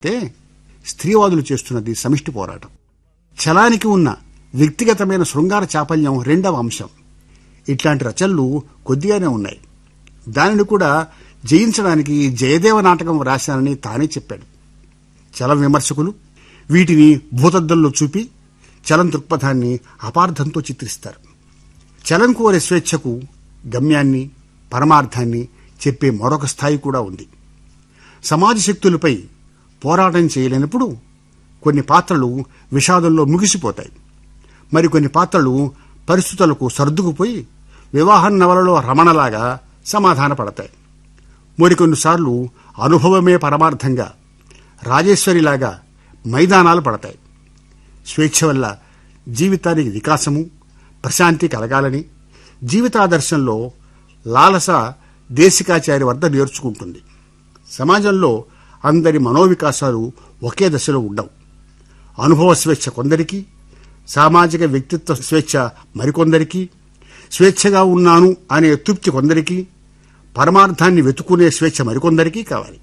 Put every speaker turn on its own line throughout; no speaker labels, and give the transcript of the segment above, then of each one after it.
అయితే స్త్రీవాదులు చేస్తున్నది సమిష్టి పోరాటం చలానికి ఉన్న వ్యక్తిగతమైన శృంగార చాపల్యం రెండవ అంశం ఇట్లాంటి రచనలు కొద్దిగానే ఉన్నాయి దానిని కూడా జయించడానికి జయదేవ నాటకం రాశానని తానే చెప్పాడు చలం విమర్శకులు వీటిని భూతద్దంలో చూపి చలం దృక్పథాన్ని అపార్థంతో చిత్రిస్తారు చలం కోరే స్వేచ్ఛకు గమ్యాన్ని పరమార్థాన్ని చెప్పే మరొక స్థాయి కూడా ఉంది సమాజ శక్తులపై పోరాటం చేయలేనప్పుడు కొన్ని పాత్రలు విషాదంలో ముగిసిపోతాయి మరికొన్ని పాత్రలు పరిస్థితులకు సర్దుకుపోయి వివాహం నవలలో రమణలాగా సమాధాన పడతాయి మరికొన్నిసార్లు అనుభవమే పరమార్థంగా రాజేశ్వరిలాగా మైదానాలు పడతాయి స్వేచ్ఛ వల్ల జీవితానికి వికాసము ప్రశాంతి కలగాలని జీవితాదర్శంలో లాలస దేశికాచారి వద్ద నేర్చుకుంటుంది సమాజంలో అందరి మనోవికాసాలు ఒకే దశలో ఉండవు అనుభవ స్వేచ్ఛ కొందరికి సామాజిక వ్యక్తిత్వ స్వేచ్ఛ మరికొందరికి స్వేచ్ఛగా ఉన్నాను అనే తృప్తి కొందరికి పరమార్థాన్ని వెతుకునే స్వేచ్ఛ మరికొందరికి కావాలి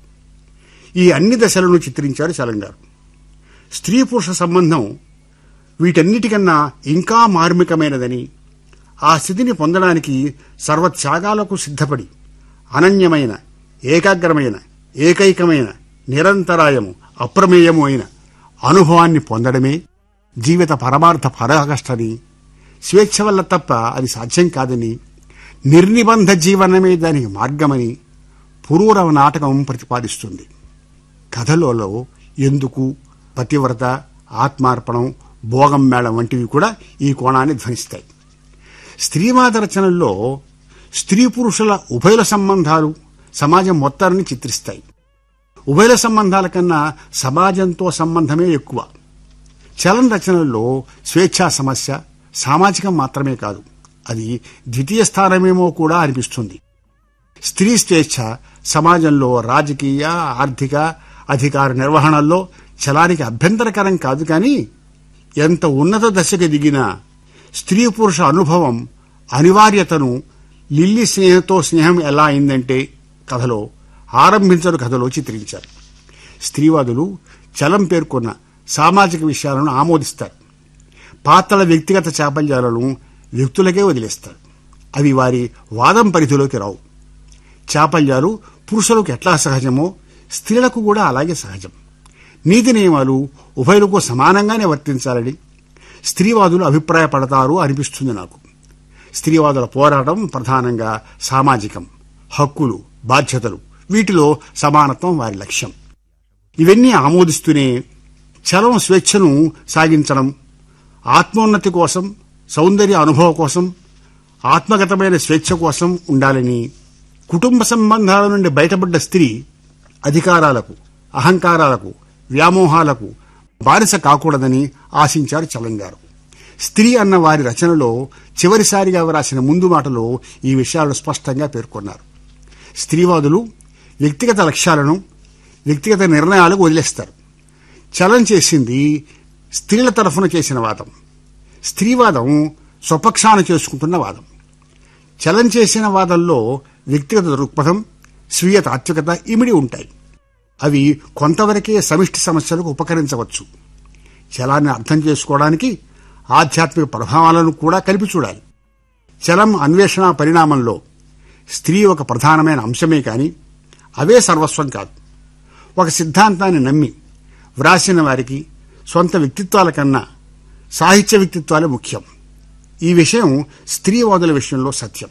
ఈ అన్ని దశలను చిత్రించారు చలంగారు స్త్రీ పురుష సంబంధం వీటన్నిటికన్నా ఇంకా మార్మికమైనదని ఆ స్థితిని పొందడానికి సర్వత్యాగాలకు సిద్ధపడి అనన్యమైన ఏకాగ్రమైన ఏకైకమైన నిరంతరాయము అప్రమేయము అయిన అనుభవాన్ని పొందడమే జీవిత పరమార్థ పరాకష్టని స్వేచ్ఛ వల్ల తప్ప అది సాధ్యం కాదని నిర్నిబంధ జీవనమే దానికి మార్గమని పురూరవ నాటకం ప్రతిపాదిస్తుంది కథలలో ఎందుకు పతివ్రత ఆత్మార్పణం భోగం మేళం వంటివి కూడా ఈ కోణాన్ని ధ్వనిస్తాయి స్త్రీవాద రచనల్లో స్త్రీ పురుషుల ఉభయల సంబంధాలు సమాజం మొత్తాన్ని చిత్రిస్తాయి ఉభయల సంబంధాల కన్నా సమాజంతో సంబంధమే ఎక్కువ చలన రచనల్లో స్వేచ్ఛా సమస్య సామాజికం మాత్రమే కాదు అది ద్వితీయ స్థానమేమో కూడా అనిపిస్తుంది స్త్రీ స్వేచ్ఛ సమాజంలో రాజకీయ ఆర్థిక అధికార నిర్వహణల్లో చలానికి అభ్యంతరకరం కాదు కానీ ఎంత ఉన్నత దశకు దిగినా స్త్రీ పురుష అనుభవం అనివార్యతను లిల్లీ స్నేహంతో స్నేహం ఎలా అయిందంటే కథలో ఆరంభించరు కథలో చిత్రించారు స్త్రీవాదులు చలం పేర్కొన్న సామాజిక విషయాలను ఆమోదిస్తారు పాత్రల వ్యక్తిగత చాపల్యాలను వ్యక్తులకే వదిలేస్తారు అవి వారి వాదం పరిధిలోకి రావు చాపల్యాలు పురుషులకు ఎట్లా సహజమో స్త్రీలకు కూడా అలాగే సహజం నీతి నియమాలు ఉభయులకు సమానంగానే వర్తించాలని స్త్రీవాదులు అభిప్రాయపడతారు అనిపిస్తుంది నాకు స్త్రీవాదుల పోరాటం ప్రధానంగా సామాజికం హక్కులు బాధ్యతలు వీటిలో సమానత్వం వారి లక్ష్యం ఇవన్నీ ఆమోదిస్తూనే చలం స్వేచ్ఛను సాగించడం ఆత్మోన్నతి కోసం సౌందర్య అనుభవం కోసం ఆత్మగతమైన స్వేచ్ఛ కోసం ఉండాలని కుటుంబ సంబంధాల నుండి బయటపడ్డ స్త్రీ అధికారాలకు అహంకారాలకు వ్యామోహాలకు బానిస కాకూడదని ఆశించారు చలంగారు స్త్రీ అన్న వారి రచనలో చివరిసారిగా వ్రాసిన ముందు మాటలో ఈ విషయాలను స్పష్టంగా పేర్కొన్నారు స్త్రీవాదులు వ్యక్తిగత లక్ష్యాలను వ్యక్తిగత నిర్ణయాలకు వదిలేస్తారు చలం చేసింది స్త్రీల తరఫున చేసిన వాదం స్త్రీవాదం స్వపక్షాన చేసుకుంటున్న వాదం చలం చేసిన వాదంలో వ్యక్తిగత దృక్పథం స్వీయ తాత్వికత ఇమిడి ఉంటాయి అవి కొంతవరకే సమిష్టి సమస్యలకు ఉపకరించవచ్చు చలాన్ని అర్థం చేసుకోవడానికి ఆధ్యాత్మిక ప్రభావాలను కూడా కలిపి చూడాలి చలం అన్వేషణ పరిణామంలో స్త్రీ ఒక ప్రధానమైన అంశమే కాని అవే సర్వస్వం కాదు ఒక సిద్ధాంతాన్ని నమ్మి వ్రాసిన వారికి సొంత వ్యక్తిత్వాల కన్నా సాహిత్య వ్యక్తిత్వాలే ముఖ్యం ఈ విషయం స్త్రీవాదుల విషయంలో సత్యం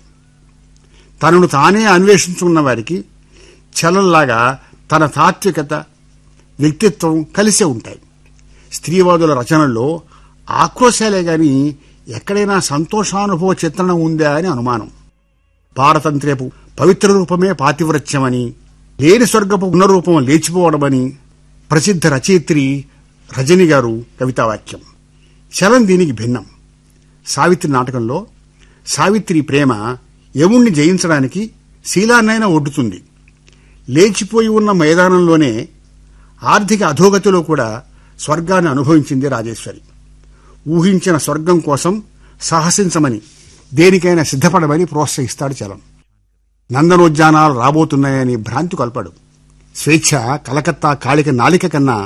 తనను తానే అన్వేషించుకున్న వారికి చలంలాగా తన తాత్వికత వ్యక్తిత్వం కలిసే ఉంటాయి స్త్రీవాదుల రచనల్లో ఆక్రోశాలే గాని ఎక్కడైనా సంతోషానుభవ చిత్రణ ఉందా అని అనుమానం పారతంత్ర్యపు పవిత్ర రూపమే పాతివ్రత్యమని లేని స్వర్గపు ఉన్నరూపం లేచిపోవడమని ప్రసిద్ధ రచయిత్రి రజని గారు కవితావాక్యం చలం దీనికి భిన్నం సావిత్రి నాటకంలో సావిత్రి ప్రేమ యముణ్ణి జయించడానికి శీలాన్నైనా ఒడ్డుతుంది లేచిపోయి ఉన్న మైదానంలోనే ఆర్థిక అధోగతిలో కూడా స్వర్గాన్ని అనుభవించింది రాజేశ్వరి ఊహించిన స్వర్గం కోసం సాహసించమని దేనికైనా సిద్ధపడమని ప్రోత్సహిస్తాడు చలం నందనోద్యానాలు రాబోతున్నాయని భ్రాంతి కొల్పడు స్వేచ్ఛ కలకత్తా కాళిక నాలిక కన్నా